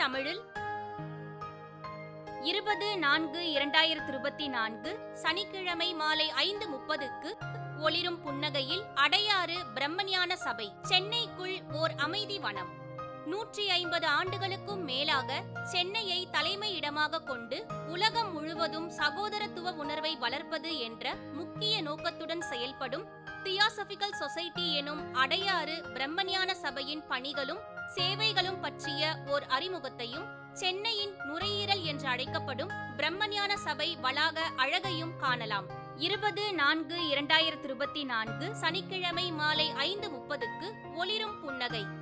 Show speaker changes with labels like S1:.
S1: தமிழில் இருபது நான்கு இரண்டாயிரத்தி இருபத்தி நான்கு சனிக்கிழமை மாலை ஐந்து முப்பதுக்கு ஒளிரும் புன்னகையில் அடையாறு பிரம்மஞான சபை சென்னைக்குள் ஓர் அமைதி வனம் நூற்றி ஐம்பது ஆண்டுகளுக்கும் மேலாக சென்னையை தலைமையிடமாக கொண்டு உலகம் முழுவதும் சகோதரத்துவ உணர்வை வளர்ப்பது என்ற முக்கிய நோக்கத்துடன் செயல்படும் தியாசபிக்கல் சொசைட்டி எனும் அடையாறு பிரம்மஞான சபையின் பணிகளும் சேவைகளும் பற்றிய ஓர் அறிமுகத்தையும் சென்னையின் நுரையீரல் என்று அழைக்கப்படும் பிரம்மஞான சபை வளாக அழகையும் காணலாம் இருபது நான்கு இரண்டாயிரத்தி இருபத்தி நான்கு சனிக்கிழமை மாலை ஐந்து முப்பதுக்கு ஒளிரும் புன்னகை